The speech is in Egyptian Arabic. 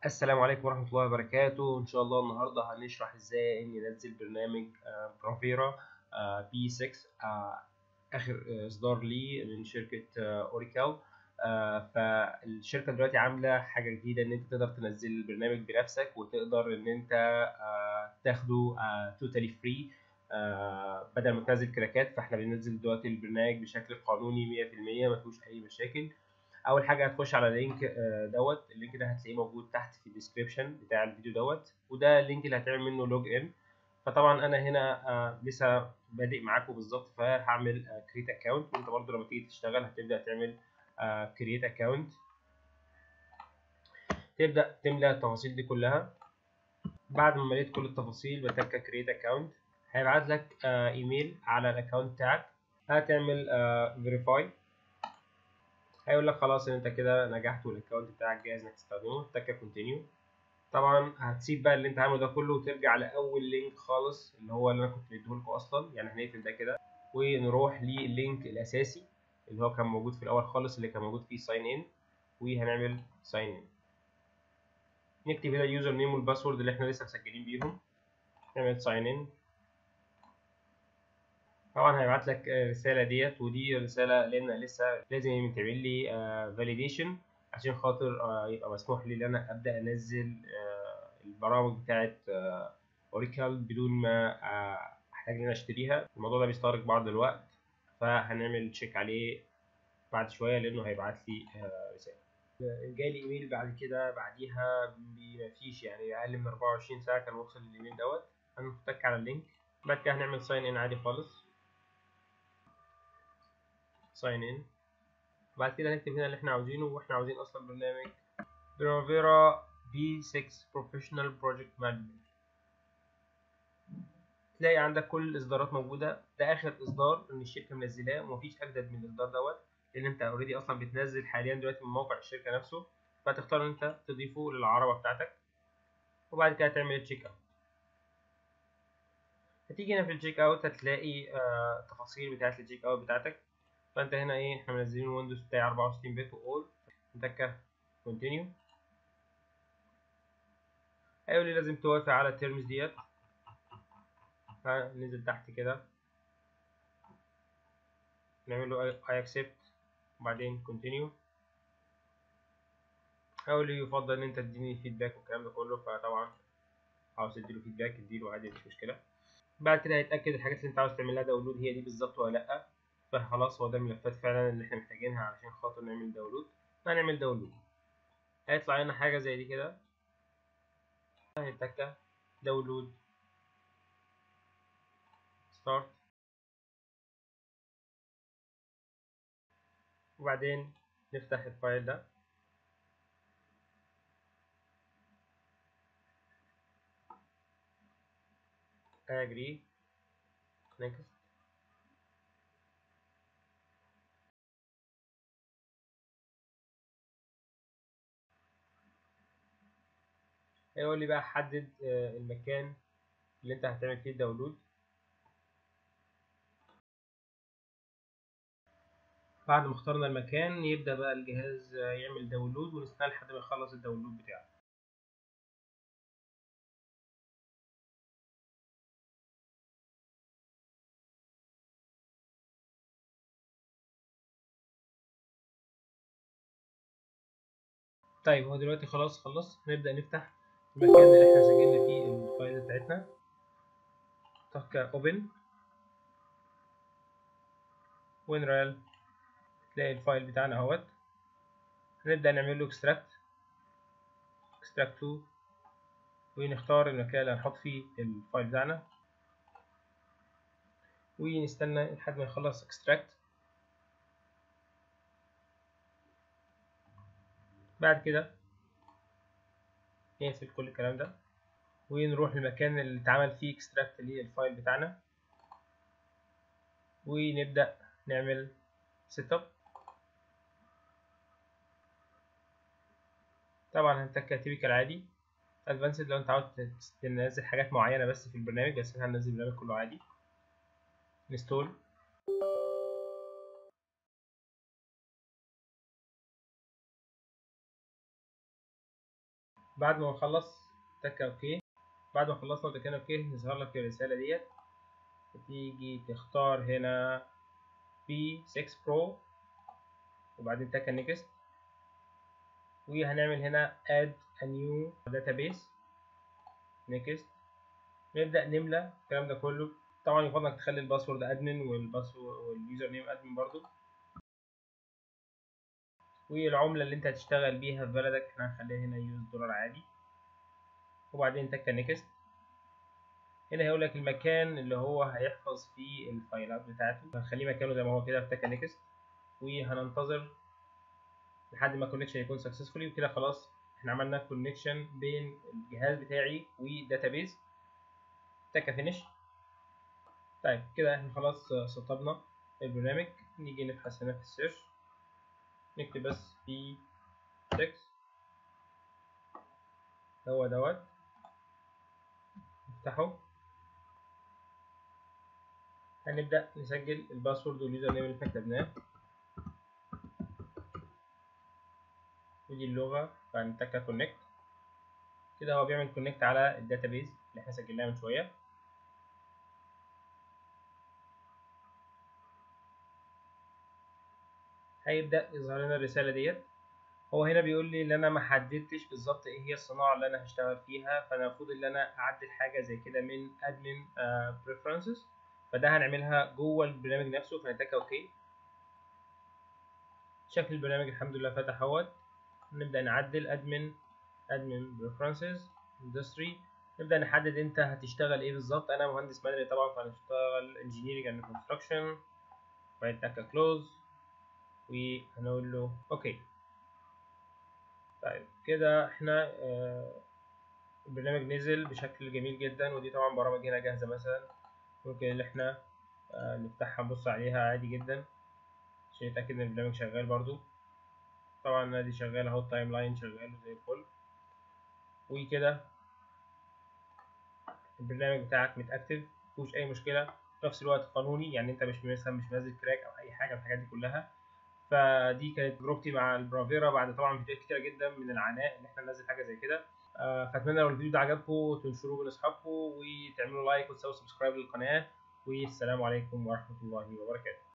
السلام عليكم ورحمة الله وبركاته إن شاء الله النهاردة هنشرح إزاي إني أنزل برنامج برافيرا بي 6 آخر إصدار ليه من شركة أوريكل فالشركة دلوقتي عاملة حاجة جديدة إن أنت تقدر تنزل البرنامج بنفسك وتقدر إن أنت تاخده توتالي فري بدل ما تنزل كراكات فإحنا بننزل دلوقتي البرنامج بشكل قانوني 100% مفيهوش أي مشاكل اول حاجه هتخش على اللينك دوت اللينك ده هتلاقيه موجود تحت في الديسكريبشن بتاع الفيديو دوت وده اللينك اللي هتعمل منه لوج ان فطبعا انا هنا لسه بادئ معاكم بالظبط فهعمل كريت اكونت وانت برضو لما تيجي تشتغل هتبدا تعمل كريت اكونت تبدا تملى التفاصيل دي كلها بعد ما مليت كل التفاصيل بتك كريت اكونت هيبعت لك ايميل على الاكونت بتاعك هتعمل فيريفاي هيقول لك خلاص ان انت كده نجحت والاكونت بتاعك جاهز انك تستخدمه تك كونتينيو طبعا هتسيب بقى اللي انت عامله ده كله وترجع لاول لينك خالص اللي هو اللي انا كنت مديهولكم اصلا يعني هنقفل ده كده ونروح لللينك الاساسي اللي هو كان موجود في الاول خالص اللي كان موجود فيه ساين ان وهنعمل ساين ان نكتب هنا اليوزر نيم والباسورد اللي احنا لسه مسجلين بيهم نعمل ساين ان طبعا هيبعت لك الرساله ديت ودي رساله لان لسه لازم يتعمل لي فاليديشن عشان خاطر يبقى مسموح لي ان انا ابدا انزل البرامج بتاعه اوريكل بدون ما احتاج ان انا اشتريها الموضوع ده بيستغرق بعض الوقت فهنعمل تشيك عليه بعد شويه لانه هيبعت لي رساله جالي ايميل بعد كده بعديها مفيش يعني اقل من 24 ساعه كان وصل الايميل دوت هنتك على اللينك بعد كده هنعمل ساين ان عادي خالص ساين ان بعد كده هنكتب هنا اللي احنا عاوزينه واحنا عاوزين اصلا برنامج برافيرا بي 6 بروفيشنال بروجكت مانجمنت تلاقي عندك كل الاصدارات موجوده ده اخر اصدار ان الشركه منزلاه ومفيش اجدد من الاصدار دوت لان انت اوريدي اصلا بتنزل حاليا دلوقتي من موقع الشركه نفسه فتختار ان انت تضيفه للعربه بتاعتك وبعد كده تعمل تشيك اوت هتيجي هنا في التشيك اوت هتلاقي آه التفاصيل بتاعت التشيك اوت بتاعتك فانت هنا ايه احنا منزلين ويندوز بتاعي 64 بت واول نتك كونتينيو هيقول لي لازم توافق على التيرمز ديت فننزل تحت كده نعمل له اي اكسبت وبعدين كونتينيو هيقول لي يفضل ان انت تديني فيدباك والكلام ده كله فطبعا عاوز تديله فيدباك اديله عادي مش مشكله بعد كده هيتاكد الحاجات اللي انت عاوز تعمل لها داونلود هي دي بالظبط ولا لا فخلاص هو ده الملفات فعلا اللي احنا محتاجينها علشان خاطر نعمل داونلود هنعمل داونلود هيطلع لنا حاجه زي دي كده هنتك داونلود ستارت وبعدين نفتح الفايل ده agree next هيقول لي بقى حدد المكان اللي انت هتعمل فيه الداونلود بعد ما اخترنا المكان يبدأ بقى الجهاز يعمل داونلود ونستنى لحد ما يخلص الداونلود بتاعه طيب هو دلوقتي خلاص خلص هنبدأ نفتح المكان اللي احنا سجلنا فيه الفايل بتاعتنا تك اوبن وينرال تلاقي الفايل بتاعنا اهوت هنبدأ نعمل له اكستراكت اكستراكت تو ونختار المكان اللي هنحط فيه الفايل بتاعنا ونستنى لحد ما يخلص اكستراكت بعد كده نقفل كل الكلام ده ونروح للمكان اللي اتعمل فيه اكستراكت للفايل بتاعنا ونبدأ نعمل سيت اب طبعا هنتك تيبيكال عادي ادفانسد لو انت عاوز تنزل حاجات معينة بس في البرنامج بس احنا هننزل البرنامج كله عادي انستول بعد ما نخلص تكة اوكي بعد ما خلصنا وتكينا اوكي يظهر لك الرسالة ديت تيجي تختار هنا P6 Pro وبعدين تكة نيكست وهنعمل هنا add a new database next نبدأ نملى الكلام ده كله طبعا يفضل انك تخلي الباسورد ادمن والباسورد واليوزر نيم ادمن برضو والعملة اللي انت هتشتغل بيها في بلدك احنا هنخليها هنا يوز دولار عادي وبعدين تكة نيكست هنا هيقول لك المكان اللي هو هيحفظ فيه الفايلات بتاعته هنخليه مكانه زي ما هو كده في تكة نيكست وهننتظر لحد ما الكونكشن يكون سكسسفولي وكده خلاص احنا عملنا كونكشن بين الجهاز بتاعي والداتابيز تكة فينيش طيب كده احنا خلاص سطبنا البرنامج نيجي نبحث هنا في السيرش نكتب بس بي 6 هو دوت نفتحه هنبدأ نسجل الباسورد واليوزر نيم اللي احنا كتبناه ودي اللغة فهنتكة كونكت كده هو بيعمل كونكت على الداتابيز اللي احنا سجلناها من شوية هيبدأ يظهر لنا الرسالة ديت هو هنا بيقول لي ان انا ما حددتش بالظبط ايه هي الصناعة اللي انا هشتغل فيها فانا المفروض ان انا اعدل حاجة زي كده من admin uh, preferences فده هنعملها جوه البرنامج نفسه فنتك اوكي شكل البرنامج الحمد لله فتح اهوت نبدأ نعدل admin admin preferences industry نبدأ نحدد انت هتشتغل ايه بالظبط انا مهندس مدني طبعا فهنشتغل engineering and construction بعد تكة close وهنقول له اوكي طيب كده احنا آه البرنامج نزل بشكل جميل جدا ودي طبعا برامج هنا جاهزة مثلا ممكن ان احنا آه نفتحها نبص عليها عادي جدا عشان نتأكد ان البرنامج شغال برضو طبعا ادي شغال اهو التايم لاين شغال زي الفل وكده البرنامج بتاعك متأكتف مفيهوش اي مشكلة في نفس الوقت قانوني يعني انت مش مثلا مش منزل كراك او اي حاجة من الحاجات دي كلها فدي كانت تجربتي مع البرافيرا بعد طبعا فيديوهات كتيره جدا من العناء ان احنا ننزل حاجه زي كده آه فاتمنى لو الفيديو ده عجبكم تنشروه بين اصحابكم وتعملوا لايك وتسووا سبسكرايب للقناه والسلام عليكم ورحمه الله وبركاته